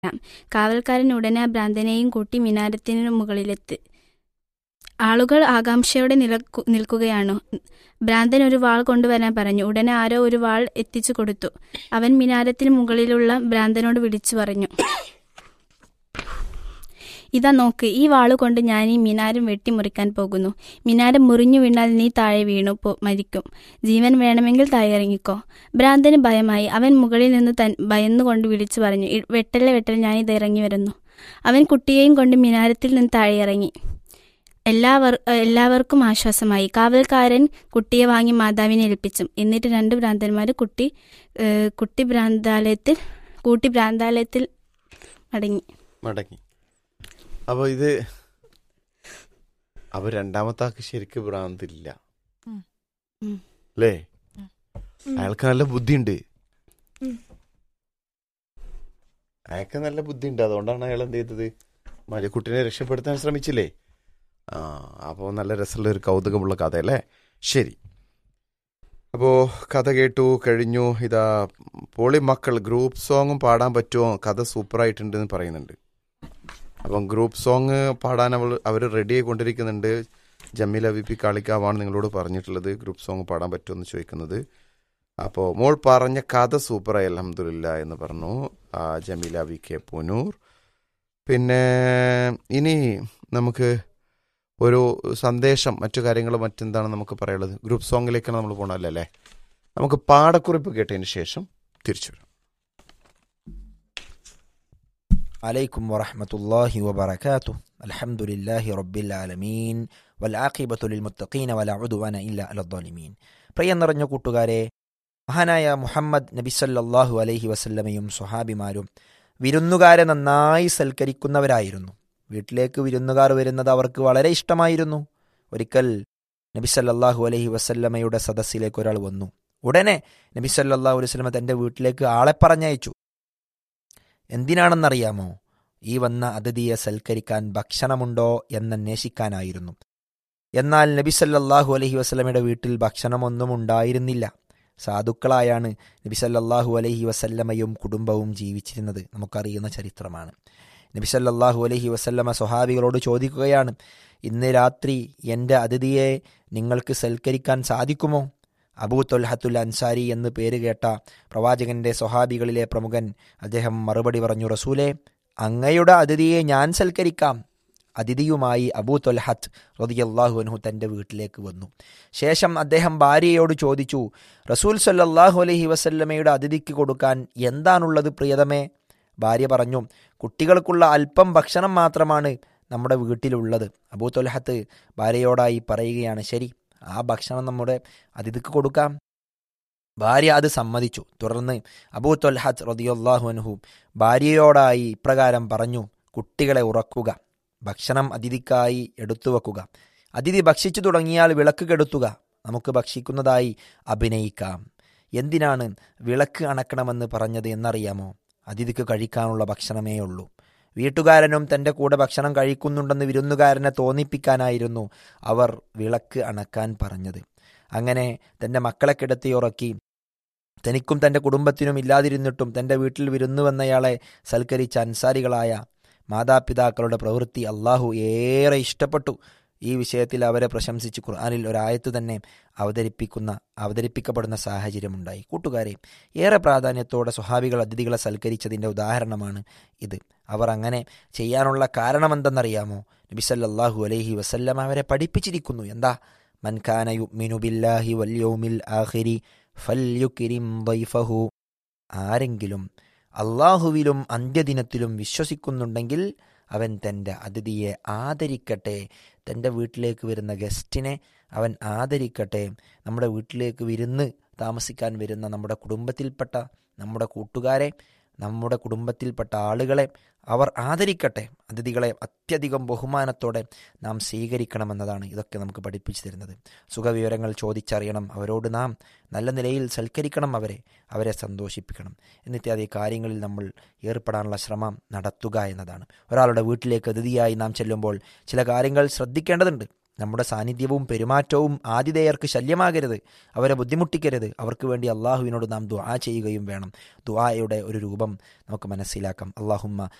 കാവൽക്കാരൻ ഉടനെ ആ ഭ്രാന്തനെയും കൂട്ടി മിനാരത്തിനു മുകളിലെത്തി ആളുകൾ ആകാംക്ഷയോടെ നിലക്കു നിൽക്കുകയാണു ഭ്രാന്തൻ ഒരു വാൾ കൊണ്ടുവരാൻ പറഞ്ഞു ഉടനെ ആരോ ഒരു വാൾ എത്തിച്ചു കൊടുത്തു അവൻ മിനാരത്തിന് മുകളിലുള്ള ഭ്രാന്തനോട് വിളിച്ചു പറഞ്ഞു ഇതാ നോക്ക് ഈ വാളുകൊണ്ട് ഞാൻ ഈ മിനാരം വെട്ടിമുറിക്കാൻ പോകുന്നു മിനാരം മുറിഞ്ഞു വീണാൽ നീ താഴെ വീണു പോ മരിക്കും ജീവൻ വേണമെങ്കിൽ താഴെ ഇറങ്ങിക്കോ ഭ്രാന്തന് ഭയമായി അവൻ മുകളിൽ നിന്ന് തൻ ഭയന്നുകൊണ്ട് വിളിച്ചു പറഞ്ഞു "ഇ- വെട്ടല്ലേ വെട്ടൽ ഞാനിത് ഇറങ്ങി വരുന്നു അവൻ കുട്ടിയെയും കൊണ്ട് മിനാരത്തിൽ നിന്ന് താഴെ ഇറങ്ങി എല്ലാവർ എല്ലാവർക്കും ആശ്വാസമായി കാവൽക്കാരൻ കുട്ടിയെ വാങ്ങി മാതാവിനെ ഏൽപ്പിച്ചു എന്നിട്ട് രണ്ട് ഭ്രാന്തന്മാർ കുട്ടി ഏഹ്, കുട്ടി ഭ്രാന്താലയത്തിൽ കൂട്ടി ഭ്രാന്താലയത്തിൽ മടങ്ങി മടങ്ങി അപ്പൊ ഇത് അപ്പൊ രണ്ടാമത്തെ ആൾക്ക് ശരിക്ക് ഭ്രാന്തില്ല ഉം. ഉം. അല്ലേ ഉം. അയാൾക്ക് നല്ല ബുദ്ധിയുണ്ട് ഉം. അയാൾക്ക് നല്ല ബുദ്ധിയുണ്ട് അതുകൊണ്ടാണ് അയാൾ എന്ത് ചെയ്തത് മലക്കുട്ടിനെ രക്ഷപ്പെടുത്താൻ ശ്രമിച്ചില്ലേ ആ അപ്പോൾ നല്ല രസമുള്ള ഒരു കൗതുകമുള്ള കഥ അല്ലേ ശരി അപ്പോൾ കഥ കേട്ടു കഴിഞ്ഞു ഇതാ പോളി മക്കൾ ഗ്രൂപ്പ് സോങ്ങും പാടാൻ പറ്റുമോ കഥ സൂപ്പറായിട്ടുണ്ട് എന്ന് പറയുന്നുണ്ട് അപ്പം ഗ്രൂപ്പ് സോങ് പാടാൻ അവൾ അവർ റെഡി ആയിക്കൊണ്ടിരിക്കുന്നുണ്ട് ജമീല വി പി കാളിക്കാവാണ് നിങ്ങളോട് പറഞ്ഞിട്ടുള്ളത് ഗ്രൂപ്പ് സോങ് പാടാൻ പറ്റുമെന്ന് ചോദിക്കുന്നത് അപ്പോൾ മോൾ പറഞ്ഞ കഥ സൂപ്പറായി അലഹമില്ല എന്ന് പറഞ്ഞു ആ, ജമീല വി കെ പൂനൂർ പിന്നെ ഇനി നമുക്ക് ഒരു സന്ദേശം മറ്റു കാര്യങ്ങൾ മറ്റെന്താണ് നമുക്ക് പറയുള്ളത് ഗ്രൂപ്പ് സോങ്ങിലേക്കാണ് നമ്മൾ പോകണമല്ലോ അല്ലേ നമുക്ക് പാടക്കുറിപ്പ് കേട്ടതിന് ശേഷം തിരിച്ചു വരാം عليكم ورحمة الله وبركاته الحمد لله رب العالمين والعاقبة للمتقين ولا عدوان إلا على الظالمين പ്രിയ നിറഞ്ഞ കൂട്ടുകാരെ മഹാനായ മുഹമ്മദ് നബി സല്ലല്ലാഹു അലൈഹി വസല്ലമയും സ്വഹാബിമാരും വിരുന്നുകാരെ നന്നായി സൽക്കരിക്കുന്നവരായിരുന്നു വീട്ടിലേക്ക് വിരുന്നുകാർ വരുന്നത് അവർക്ക് വളരെ ഇഷ്ടമായിരുന്നു ഒരിക്കൽ നബി സല്ലല്ലാഹു അലൈഹി വസല്ലമയുടെ സദസ്സിലേക്ക് ഒരാൾ വന്നു ഉടനെ നബി സല്ലല്ലാഹു അലൈഹി വസല്ലമ തന്റെ വീട്ടിലേക്ക് ആളെ പറഞ്ഞയച്ചു എന്തിനാണെന്നറിയാമോ ഈ വന്ന അതിഥിയെ സൽക്കരിക്കാൻ ഭക്ഷണമുണ്ടോ എന്നന്വേഷിക്കാനായിരുന്നു എന്നാൽ നബി സല്ലല്ലാഹു അലൈഹി വസല്ലമയുടെ വീട്ടിൽ ഭക്ഷണമൊന്നും ഉണ്ടായിരുന്നില്ല സാധുക്കളായാണ് നബി സല്ലല്ലാഹു അലൈഹി വസല്ലമയും കുടുംബവും ജീവിച്ചിരുന്നത് നമുക്കറിയുന്ന ചരിത്രമാണ് നബി സല്ലല്ലാഹു അലൈഹി വസല്ലമ സ്വഹാബികളോട് ചോദിക്കുകയാണ് ഇന്ന് രാത്രി എൻ്റെ അതിഥിയെ നിങ്ങൾക്ക് സൽക്കരിക്കാൻ സാധിക്കുമോ അബൂ തൊൽഹത്തുൽ അൻസാരി എന്ന് പേര് കേട്ട പ്രവാചകന്റെ സ്വഹാബികളിലെ പ്രമുഖൻ അദ്ദേഹം മറുപടി പറഞ്ഞു റസൂലെ അങ്ങയുടെ അതിഥിയെ ഞാൻ സൽക്കരിക്കാം അതിഥിയുമായി അബൂ തൊൽഹത്ത് റതിയല്ലാഹു അൻഹു തൻ്റെ വീട്ടിലേക്ക് വന്നു ശേഷം അദ്ദേഹം ഭാര്യയോട് ചോദിച്ചു റസൂൽ സല്ലല്ലാഹു അലൈഹി വസല്ലമയുടെ അതിഥിക്ക് കൊടുക്കാൻ എന്താണുള്ളത് പ്രിയതമേ ഭാര്യ പറഞ്ഞു കുട്ടികൾക്കുള്ള അല്പം ഭക്ഷണം മാത്രമാണ് നമ്മുടെ വീട്ടിലുള്ളത് അബൂ തൊൽഹത്ത് ഭാര്യയോടായി പറയുകയാണ് ശരി ആ ഭക്ഷണം നമ്മുടെ അതിഥിക്ക് കൊടുക്കാം ഭാര്യ അത് സമ്മതിച്ചു തുടർന്ന് അബൂ തൊൽഹത്ത് റതിയുല്ലാഹു അൻഹു ഭാര്യയോടായി ഇപ്രകാരം പറഞ്ഞു കുട്ടികളെ ഉറക്കുക ഭക്ഷണം അതിഥിക്കായി എടുത്തു വെക്കുക അതിഥി ഭക്ഷിച്ചു തുടങ്ങിയാൽ വിളക്ക് കെടുത്തുക നമുക്ക് ഭക്ഷിക്കുന്നതായി അഭിനയിക്കാം എന്തിനാണ് വിളക്ക് അണക്കണമെന്ന് പറഞ്ഞത് എന്നറിയാമോ അതിഥിക്ക് കഴിക്കാനുള്ള ഭക്ഷണമേ ഉള്ളൂ വീട്ടുകാരനും തൻ്റെ കൂടെ ഭക്ഷണം കഴിക്കുന്നുണ്ടെന്ന് വിരുന്നുകാരനെ തോന്നിപ്പിക്കാനായിരുന്നു അവർ വിളക്ക് അണക്കാൻ പറഞ്ഞത് അങ്ങനെ തൻ്റെ മക്കളെ കിടത്തി ഉറക്കി തനിക്കും തൻ്റെ കുടുംബത്തിനും ഇല്ലാതിരുന്നിട്ടും തൻ്റെ വീട്ടിൽ വിരുന്നു വന്നയാളെ സൽക്കരിച്ച അൻസാരികളായ മാതാപിതാക്കളുടെ പ്രവൃത്തി അള്ളാഹു ഏറെ ഇഷ്ടപ്പെട്ടു ഈ വിഷയത്തിൽ അവരെ പ്രശംസിച്ച് ഖുർആാനിൽ ഒരായത്ത് തന്നെ അവതരിപ്പിക്കുന്ന അവതരിപ്പിക്കപ്പെടുന്ന സാഹചര്യമുണ്ടായി കൂട്ടുകാരെ ഏറെ പ്രാധാന്യത്തോടെ സ്വഹാബികൾ അതിഥികളെ സൽക്കരിച്ചതിൻ്റെ ഉദാഹരണമാണ് ഇത് അവർ അങ്ങനെ ചെയ്യാനുള്ള കാരണമെന്തെന്നറിയാമോ നബി സല്ലല്ലാഹു അലൈഹി വസല്ലം അവരെ പഠിപ്പിച്ചിരിക്കുന്നു എന്താ മൻകാന യുഅ്മിനു ബില്ലാഹി വൽ യൗമിൽ ആഖിരി ഫല്യുക്രിം ദൈഫഹു ആരെങ്കിലും അള്ളാഹുവിലും അന്ത്യദിനത്തിലും വിശ്വസിക്കുന്നുണ്ടെങ്കിൽ അവൻ തൻ്റെ അതിഥിയെ ആദരിക്കട്ടെ തൻ്റെ വീട്ടിലേക്ക് വരുന്ന ഗസ്റ്റിനെ അവൻ ആദരിക്കട്ടെ നമ്മുടെ വീട്ടിലേക്ക് വിരുന്ന് താമസിക്കാൻ വരുന്ന നമ്മുടെ കുടുംബത്തിൽപ്പെട്ട നമ്മുടെ കൂട്ടുകാരെ നമ്മുടെ കുടുംബത്തിൽപ്പെട്ട ആളുകളെ അവർ ആദരിക്കട്ടെ അതിഥികളെ അത്യധികം ബഹുമാനത്തോടെ നാം സ്വീകരിക്കണമെന്നതാണ് ഇതൊക്കെ നമുക്ക് പഠിപ്പിച്ചു തരുന്നത് സുഖവിവരങ്ങൾ ചോദിച്ചറിയണം അവരോട് നാം നല്ല നിലയിൽ സൽക്കരിക്കണം അവരെ അവരെ സന്തോഷിപ്പിക്കണം എന്നിത്യാദി കാര്യങ്ങളിൽ നമ്മൾ ഏർപ്പെടാനുള്ള ശ്രമം നടത്തുക എന്നതാണ് ഒരാളുടെ വീട്ടിലേക്ക് അതിഥിയായി നാം ചെല്ലുമ്പോൾ ചില കാര്യങ്ങൾ ശ്രദ്ധിക്കേണ്ടതുണ്ട് നമ്മുടെ സാന്നിധ്യവും പെരുമാറ്റവും ആതിഥേയർക്ക് ശല്യമാകരുത് അവരെ ബുദ്ധിമുട്ടിക്കരുത് അവർക്ക് വേണ്ടി അള്ളാഹുവിനോട് നാം ദുആ ചെയ്യുകയും വേണം ദുആയുടെ ഒരു രൂപം നമുക്ക് മനസ്സിലാക്കാം അള്ളാഹുമ്മ